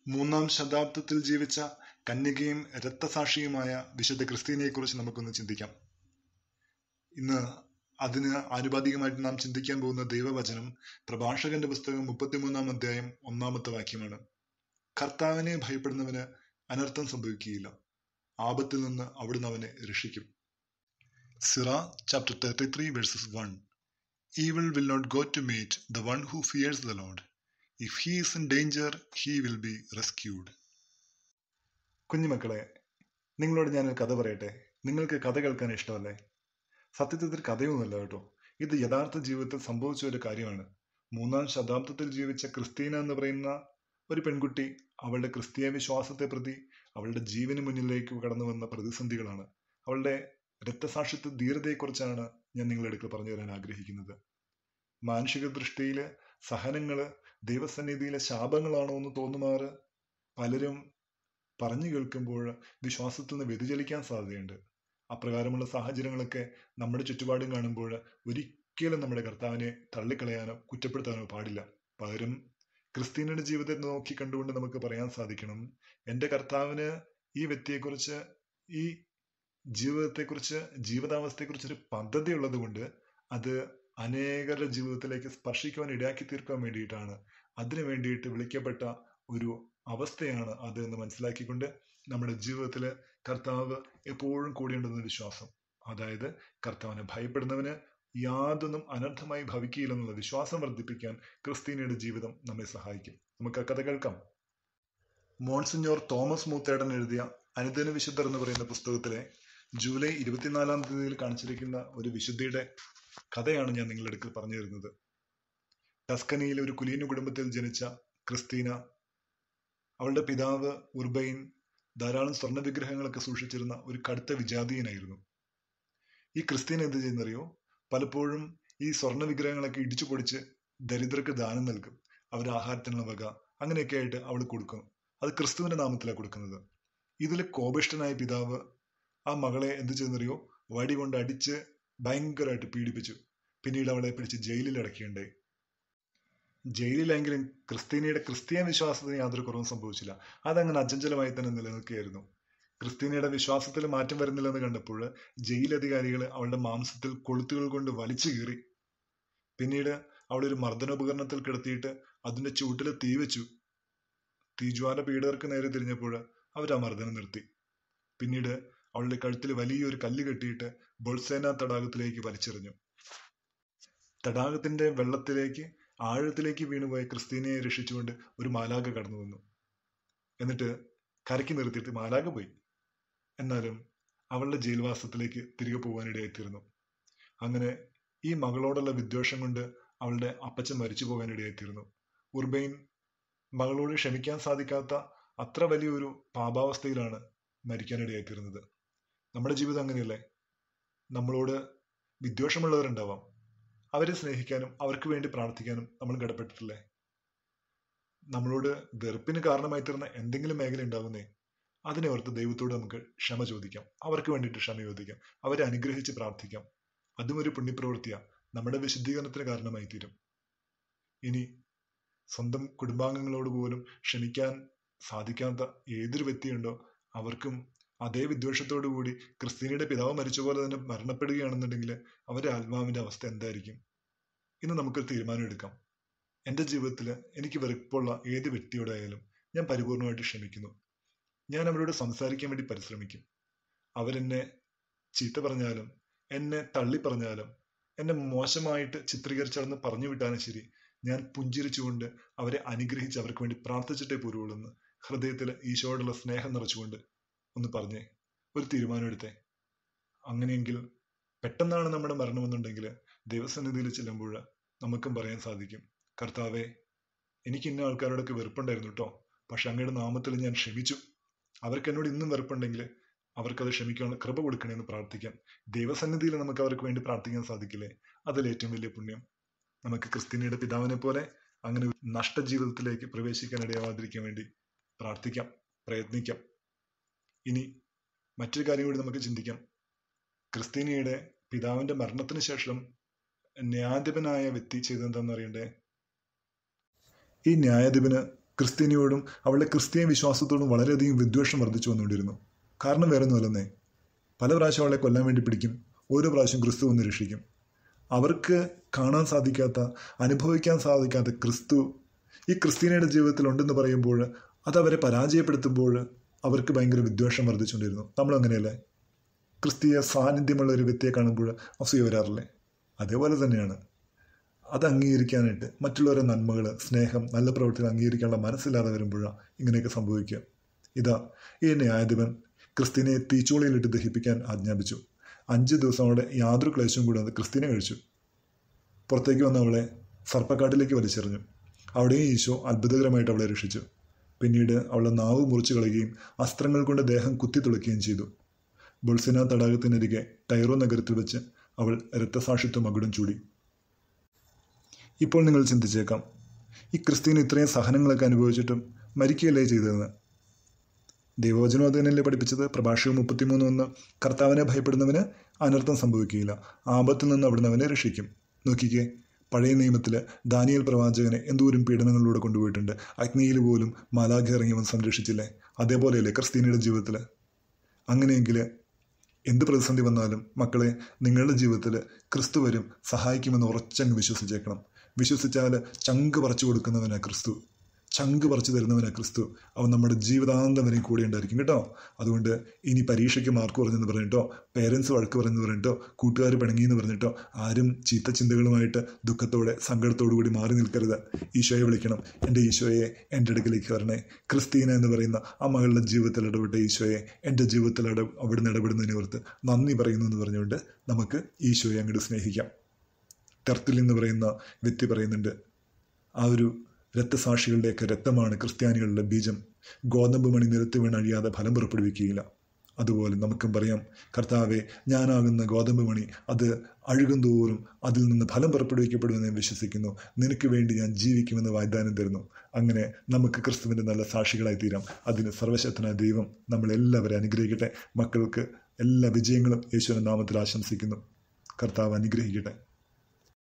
മൂന്നാം ശതാബ്ദത്തിൽ ജീവിച്ച കന്യകയും രക്തസാക്ഷിയുമായ വിശുദ്ധ ക്രിസ്തീനയെക്കുറിച്ച് നമുക്കൊന്ന് ചിന്തിക്കാം ഇന്ന് അതിന് ആനുപാതികമായിട്ട് നാം ചിന്തിക്കാൻ പോകുന്ന ദൈവവചനം പ്രഭാഷകന്റെ പുസ്തകം മുപ്പത്തിമൂന്നാം അധ്യായം ഒന്നാമത്തെ വാക്യമാണ് കർത്താവിനെ ഭയപ്പെടുന്നവന് അനർത്ഥം സംഭവിക്കുകയില്ല ആപത്തിൽ നിന്ന് അവിടുന്ന് അവനെ രക്ഷിക്കും Sira chapter thirty three verses one evil will not go to meet the one who fears the Lord if he is in danger he will be rescued കുഞ്ഞുമക്കളെ നിങ്ങളോട് ഞാനൊരു കഥ പറയട്ടെ നിങ്ങൾക്ക് കഥ കേൾക്കാൻ ഇഷ്ടമല്ലേ സത്യത്തിൽ ഇതൊരു കഥയൊന്നുമല്ല കേട്ടോ ഇത് യഥാർത്ഥ ജീവിതത്തിൽ സംഭവിച്ച ഒരു കാര്യമാണ് മൂന്നാം ശതാബ്ദത്തിൽ ജീവിച്ച ക്രിസ്തീന എന്ന് പറയുന്ന ഒരു പെൺകുട്ടി അവളുടെ ക്രിസ്തീയ വിശ്വാസത്തെ പ്രതി അവളുടെ ജീവന് മുന്നിലേക്ക് കടന്നു വന്ന പ്രതിസന്ധികളാണ് അവളുടെ രക്തസാക്ഷിത്വ ധീരതയെക്കുറിച്ചാണ് ഞാൻ നിങ്ങളുടെ അടുക്കൽ പറഞ്ഞു തരാൻ ആഗ്രഹിക്കുന്നത് മാനുഷിക ദൃഷ്ടിയില് സഹനങ്ങള് ദൈവസന്നിധിയിലെ ശാപങ്ങളാണോ എന്ന് തോന്നുമാറ് പലരും പറഞ്ഞു കേൾക്കുമ്പോൾ വിശ്വാസത്തിൽ നിന്ന് വ്യതിചലിക്കാൻ സാധ്യതയുണ്ട് അപ്രകാരമുള്ള സാഹചര്യങ്ങളൊക്കെ നമ്മുടെ ചുറ്റുപാടും കാണുമ്പോൾ ഒരിക്കലും നമ്മുടെ കർത്താവിനെ തള്ളിക്കളയാനോ കുറ്റപ്പെടുത്താനോ പാടില്ല പകരം ക്രിസ്ത്യനയുടെ ജീവിതത്തെ നോക്കി കണ്ടുകൊണ്ട് നമുക്ക് പറയാൻ സാധിക്കണം എൻ്റെ കർത്താവിന് ഈ വ്യക്തിയെക്കുറിച്ച് ഈ ജീവിതത്തെക്കുറിച്ച് ജീവിതാവസ്ഥയെക്കുറിച്ച് ഒരു പദ്ധതി ഉള്ളത് കൊണ്ട് അത് അനേകരുടെ ജീവിതത്തിലേക്ക് സ്പർശിക്കുവാൻ ഇടയാക്കി തീർക്കാൻ വേണ്ടിയിട്ടാണ് അതിനു വേണ്ടിയിട്ട് വിളിക്കപ്പെട്ട ഒരു അവസ്ഥയാണ് അത് എന്ന് മനസ്സിലാക്കിക്കൊണ്ട് നമ്മുടെ ജീവിതത്തിൽ കർത്താവ് എപ്പോഴും കൂടിയുണ്ടെന്ന വിശ്വാസം അതായത് കർത്താവിനെ ഭയപ്പെടുന്നവന് യാതൊന്നും അനർത്ഥമായി ഭവിക്കില്ലെന്നുള്ള വിശ്വാസം വർദ്ധിപ്പിക്കാൻ ക്രിസ്തീനയുടെ ജീവിതം നമ്മെ സഹായിക്കും നമുക്ക് ആ കഥ കേൾക്കാം മോൺസിഞ്ഞോർ തോമസ് മൂത്തേടൻ എഴുതിയ അനുദിന വിശുദ്ധർ എന്ന് പറയുന്ന പുസ്തകത്തിലെ ജൂലൈ ഇരുപത്തിനാലാം തീയതിയിൽ കാണിച്ചിരിക്കുന്ന ഒരു വിശുദ്ധിയുടെ കഥയാണ് ഞാൻ നിങ്ങളുടെ അടുക്കൽ പറഞ്ഞു തരുന്നത് ടസ്കനിയിലെ ഒരു കുലീന കുടുംബത്തിൽ ജനിച്ച ക്രിസ്തീന അവളുടെ പിതാവ് ഉർബൈൻ ധാരാളം സ്വർണ്ണ വിഗ്രഹങ്ങളൊക്കെ സൂക്ഷിച്ചിരുന്ന ഒരു കടുത്ത വിജാതീയനായിരുന്നു ഈ ക്രിസ്ത്യൻ എന്ത് ചെയ്യുന്നറിയോ പലപ്പോഴും ഈ സ്വർണ്ണ വിഗ്രഹങ്ങളൊക്കെ ഇടിച്ചു പൊടിച്ച് ദരിദ്രർക്ക് ദാനം നൽകും അവർ ആഹാരത്തിനുള്ള വക അങ്ങനെയൊക്കെ ആയിട്ട് അവൾ കൊടുക്കും അത് ക്രിസ്തുവിന്റെ നാമത്തിലാണ് കൊടുക്കുന്നത് ഇതിൽ കോപിഷ്ടനായ പിതാവ് ആ മകളെ എന്ത് ചെയ്യുന്നറിയോ വടി കൊണ്ട് അടിച്ച് ഭയങ്കരമായിട്ട് പീഡിപ്പിച്ചു പിന്നീട് അവളെ പിടിച്ച് ജയിലിൽ അടക്കിയുണ്ടായി ജയിലിലെങ്കിലും ക്രിസ്തീനയുടെ ക്രിസ്തീയ വിശ്വാസത്തിന് യാതൊരു കുറവും സംഭവിച്ചില്ല അതങ്ങനെ അചഞ്ചലമായി തന്നെ നിലനിൽക്കുകയായിരുന്നു ക്രിസ്തീനയുടെ വിശ്വാസത്തിൽ മാറ്റം വരുന്നില്ലെന്ന് കണ്ടപ്പോൾ ജയിലധികാരികൾ അവളുടെ മാംസത്തിൽ കൊളുത്തുകൾ കൊണ്ട് വലിച്ചു കീറി പിന്നീട് അവളെ ഒരു മർദ്ദനോപകരണത്തിൽ കിടത്തിയിട്ട് അതിന്റെ ചൂട്ടിൽ തീ വെച്ചു തീജ്വാല പീഡകർക്ക് നേരെ തിരിഞ്ഞപ്പോൾ അവർ ആ മർദ്ദനം നിർത്തി പിന്നീട് അവളുടെ കഴുത്തിൽ വലിയൊരു കല്ല് കെട്ടിയിട്ട് ബൊൾസേന തടാകത്തിലേക്ക് വലിച്ചെറിഞ്ഞു തടാകത്തിന്റെ വെള്ളത്തിലേക്ക് ആഴത്തിലേക്ക് വീണുപോയ ക്രിസ്തീനയെ രക്ഷിച്ചുകൊണ്ട് ഒരു മാലാക കടന്നു വന്നു എന്നിട്ട് കരയ്ക്ക് നിർത്തിയിട്ട് മാലാക പോയി എന്നാലും അവളുടെ ജയിൽവാസത്തിലേക്ക് തിരികെ പോകാനിടയായിത്തീർന്നു അങ്ങനെ ഈ മകളോടുള്ള വിദ്വേഷം കൊണ്ട് അവളുടെ അപ്പച്ചൻ മരിച്ചു പോകാനിടയായിത്തീർന്നു ഉർബൈൻ മകളോട് ക്ഷമിക്കാൻ സാധിക്കാത്ത അത്ര വലിയൊരു പാപാവസ്ഥയിലാണ് മരിക്കാനിടയായിത്തീർന്നത് നമ്മുടെ ജീവിതം അങ്ങനെയല്ലേ നമ്മളോട് വിദ്വേഷമുള്ളവരുണ്ടാവാം അവരെ സ്നേഹിക്കാനും അവർക്ക് വേണ്ടി പ്രാർത്ഥിക്കാനും നമ്മൾ കടപ്പെട്ടിട്ടില്ലേ നമ്മളോട് വെറുപ്പിന് കാരണമായി തീർന്ന എന്തെങ്കിലും മേഖല ഉണ്ടാകുന്നേ അതിനെ ഓർത്ത് ദൈവത്തോട് നമുക്ക് ക്ഷമ ചോദിക്കാം അവർക്ക് വേണ്ടിയിട്ട് ക്ഷമ ചോദിക്കാം അവരെ അനുഗ്രഹിച്ച് പ്രാർത്ഥിക്കാം അതും ഒരു പുണ്യപ്രവൃത്തിയാ നമ്മുടെ വിശുദ്ധീകരണത്തിന് കാരണമായി തീരും ഇനി സ്വന്തം കുടുംബാംഗങ്ങളോട് പോലും ക്ഷമിക്കാൻ സാധിക്കാത്ത ഏതൊരു വ്യക്തിയുണ്ടോ അവർക്കും അതേ വിദ്വേഷത്തോടു കൂടി ക്രിസ്തീനയുടെ പിതാവ് മരിച്ച പോലെ തന്നെ മരണപ്പെടുകയാണെന്നുണ്ടെങ്കിൽ അവരുടെ ആത്മാവിന്റെ അവസ്ഥ എന്തായിരിക്കും ഇന്ന് നമുക്കൊരു തീരുമാനം എടുക്കാം എൻ്റെ ജീവിതത്തിൽ എനിക്ക് വെറുപ്പുള്ള ഏത് വ്യക്തിയോടായാലും ഞാൻ പരിപൂർണമായിട്ട് ക്ഷമിക്കുന്നു ഞാൻ അവരോട് സംസാരിക്കാൻ വേണ്ടി പരിശ്രമിക്കും അവരെന്നെ ചീത്ത പറഞ്ഞാലും എന്നെ തള്ളി പറഞ്ഞാലും എന്നെ മോശമായിട്ട് ചിത്രീകരിച്ചാണെന്ന് പറഞ്ഞു വിട്ടാലും ശരി ഞാൻ പുഞ്ചിരിച്ചുകൊണ്ട് അവരെ അനുഗ്രഹിച്ച് അവർക്ക് വേണ്ടി പ്രാർത്ഥിച്ചിട്ടേ പോരുള്ളൂ എന്ന് ഹൃദയത്തിൽ ഈശോയോടുള്ള സ്നേഹം നിറച്ചുകൊണ്ട് ഒന്ന് പറഞ്ഞേ ഒരു തീരുമാനം എടുത്തേ അങ്ങനെയെങ്കിൽ പെട്ടെന്നാണ് നമ്മുടെ മരണമെന്നുണ്ടെങ്കിൽ ദൈവസന്നിധിയിൽ ചെല്ലുമ്പോൾ നമുക്കും പറയാൻ സാധിക്കും കർത്താവെ എനിക്ക് ഇന്ന ആൾക്കാരോടൊക്കെ വെറുപ്പുണ്ടായിരുന്നു കേട്ടോ പക്ഷെ അങ്ങയുടെ നാമത്തിൽ ഞാൻ ക്ഷമിച്ചു അവർക്ക് എന്നോട് ഇന്നും വെറുപ്പുണ്ടെങ്കിൽ അവർക്കത് ക്ഷമിക്കാനുള്ള കൃപ കൊടുക്കണമെന്ന് പ്രാർത്ഥിക്കാം ദൈവസന്നിധിയിൽ നമുക്ക് അവർക്ക് വേണ്ടി പ്രാർത്ഥിക്കാൻ സാധിക്കില്ലേ അതിൽ ഏറ്റവും വലിയ പുണ്യം നമുക്ക് ക്രിസ്ത്യനയുടെ പിതാവിനെ പോലെ അങ്ങനെ ഒരു നഷ്ടജീവിതത്തിലേക്ക് പ്രവേശിക്കാൻ ഇടയാവാതിരിക്കാൻ വേണ്ടി പ്രാർത്ഥിക്കാം പ്രയത്നിക്കാം ഇനി മറ്റൊരു കാര്യം കൂടി നമുക്ക് ചിന്തിക്കാം ക്രിസ്തീനയുടെ പിതാവിന്റെ മരണത്തിന് ശേഷം ന്യായാധിപനായ വ്യക്തി ചെയ്തെന്താണെന്ന് അറിയണ്ടേ ഈ ന്യായാധിപന് ക്രിസ്ത്യാനിയോടും അവളുടെ ക്രിസ്ത്യൻ വിശ്വാസത്തോടും വളരെയധികം വിദ്വേഷം വർദ്ധിച്ചു വന്നുകൊണ്ടിരുന്നു കാരണം വേറെ ഒന്നുമല്ലെന്നേ പല പ്രാവശ്യം അവളെ കൊല്ലാൻ വേണ്ടി പിടിക്കും ഓരോ പ്രാവശ്യം ക്രിസ്തു ഒന്ന് രക്ഷിക്കും അവർക്ക് കാണാൻ സാധിക്കാത്ത അനുഭവിക്കാൻ സാധിക്കാത്ത ക്രിസ്തു ഈ ക്രിസ്ത്യനയുടെ ജീവിതത്തിൽ ഉണ്ടെന്ന് പറയുമ്പോൾ അത് അവരെ പരാജയപ്പെടുത്തുമ്പോൾ അവർക്ക് ഭയങ്കര വിദ്വേഷം വർദ്ധിച്ചുകൊണ്ടിരുന്നു നമ്മൾ അങ്ങനെയല്ലേ ക്രിസ്തീയ സാന്നിധ്യമുള്ള ഒരു വ്യക്തിയെ കാണുമ്പോൾ അസൂയ വരാറില്ലേ അതേപോലെ തന്നെയാണ് അത് അംഗീകരിക്കാനായിട്ട് മറ്റുള്ളവരുടെ നന്മകൾ സ്നേഹം നല്ല പ്രവൃത്തികൾ അംഗീകരിക്കാനുള്ള മനസ്സില്ലാതെ വരുമ്പോഴാണ് ഇങ്ങനെയൊക്കെ സംഭവിക്കുക ഇതാ ഈ ന്യായാധിപൻ ക്രിസ്ത്യനെ തീച്ചൂളയിലിട്ട് ദഹിപ്പിക്കാൻ ആജ്ഞാപിച്ചു അഞ്ച് ദിവസം അവിടെ യാതൊരു ക്ലേശവും കൂടാതെ ക്രിസ്ത്യനെ കഴിച്ചു പുറത്തേക്ക് വന്ന അവളെ സർപ്പക്കാട്ടിലേക്ക് വലിച്ചെറിഞ്ഞു അവിടെയും ഈശോ അത്ഭുതകരമായിട്ട് അവളെ രക്ഷിച്ചു പിന്നീട് അവളുടെ നാവ് മുറിച്ചു കളയുകയും അസ്ത്രങ്ങൾ കൊണ്ട് ദേഹം കുത്തി തുളയ്ക്കുകയും ചെയ്തു ബുൾസിന തടാകത്തിനരികെ ടൈറോ നഗരത്തിൽ വെച്ച് അവൾ രക്തസാക്ഷിത്വ മകുടം ചൂടി ഇപ്പോൾ നിങ്ങൾ ചിന്തിച്ചേക്കാം ഈ ക്രിസ്ത്യന് ഇത്രയും സഹനങ്ങളൊക്കെ അനുഭവിച്ചിട്ടും മരിക്കുകയല്ലേ ചെയ്തതെന്ന് ദൈവവചനം അത് തന്നെയല്ലേ പഠിപ്പിച്ചത് പ്രഭാഷകം മുപ്പത്തിമൂന്ന് ഒന്ന് കർത്താവിനെ ഭയപ്പെടുന്നവന് അനർത്ഥം സംഭവിക്കുകയില്ല ആപത്തിൽ നിന്ന് അവിടുന്ന് അവനെ രക്ഷിക്കും നോക്കിക്കേ പഴയ നിയമത്തിൽ ദാനിയൽ പ്രവാചകനെ എന്തോരം പീഡനങ്ങളിലൂടെ കൊണ്ടുപോയിട്ടുണ്ട് അഗ്നിയിൽ പോലും മാലാഖ ഇറങ്ങിയവൻ സംരക്ഷിച്ചില്ലേ അതേപോലെയല്ലേ ക്രിസ്ത്യനിയുടെ ജീവിതത്തിൽ അങ്ങനെയെങ്കിൽ എന്ത് പ്രതിസന്ധി വന്നാലും മക്കളെ നിങ്ങളുടെ ജീവിതത്തിൽ ക്രിസ്തു വരും സഹായിക്കുമെന്ന് ഉറച്ചങ്ങ് വിശ്വസിച്ചേക്കണം വിശ്വസിച്ചാൽ ചങ്ക് പറിച്ചു കൊടുക്കുന്നവനാ ക്രിസ്തു ചങ്ക് പറിച്ചു തരുന്നവനാ ക്രിസ്തു അവൻ നമ്മുടെ ജീവിതാന്തം വരെയും കൂടെ ഉണ്ടായിരിക്കും കേട്ടോ അതുകൊണ്ട് ഇനി പരീക്ഷയ്ക്ക് മാർക്ക് പറഞ്ഞെന്ന് പറഞ്ഞിട്ടോ പേരൻസ് വഴക്ക് പറഞ്ഞെന്ന് പറഞ്ഞിട്ടോ കൂട്ടുകാർ പിണങ്ങിയെന്ന് പറഞ്ഞിട്ടോ ആരും ചീത്ത ചിന്തകളുമായിട്ട് ദുഃഖത്തോടെ സങ്കടത്തോടു കൂടി മാറി നിൽക്കരുത് ഈശോയെ വിളിക്കണം എൻ്റെ ഈശോയെ എൻ്റെ അടുക്കലേക്ക് വരണേ ക്രിസ്തീന എന്ന് പറയുന്ന ആ മകളുടെ ജീവിതത്തിൽ ഇടപെട്ട ഈശോയെ എൻ്റെ ജീവിതത്തിൽ ഇട അവിടുന്ന് ഇടപെടുന്നതിനെ ഓർത്ത് നന്ദി പറയുന്നു എന്ന് പറഞ്ഞുകൊണ്ട് നമുക്ക് ഈശോയെ അങ്ങോട്ട് സ്നേഹിക്കാം തെർത്തിൽ എന്ന് പറയുന്ന വ്യക്തി പറയുന്നുണ്ട് ആ ഒരു രക്തസാക്ഷികളുടെയൊക്കെ രക്തമാണ് ക്രിസ്ത്യാനികളുടെ ബീജം ഗോതമ്പ് മണി നിരത്തി വീണ് അഴിയാതെ ഫലം പുറപ്പെടുവിക്കുകയില്ല അതുപോലെ നമുക്കും പറയാം കർത്താവെ ഞാനാകുന്ന ഗോതമ്പ് മണി അത് അഴുകും തോറും അതിൽ നിന്ന് ഫലം പുറപ്പെടുവിക്കപ്പെടുമെന്ന് ഞാൻ വിശ്വസിക്കുന്നു നിനക്ക് വേണ്ടി ഞാൻ ജീവിക്കുമെന്ന് വാഗ്ദാനം തരുന്നു അങ്ങനെ നമുക്ക് ക്രിസ്തുവിൻ്റെ നല്ല സാക്ഷികളായി തീരാം അതിന് സർവശക്തനായ ദൈവം നമ്മളെല്ലാവരും അനുഗ്രഹിക്കട്ടെ മക്കൾക്ക് എല്ലാ വിജയങ്ങളും യേശുവിൻ്റെ നാമത്തിൽ ആശംസിക്കുന്നു കർത്താവ് അനുഗ്രഹിക്കട്ടെ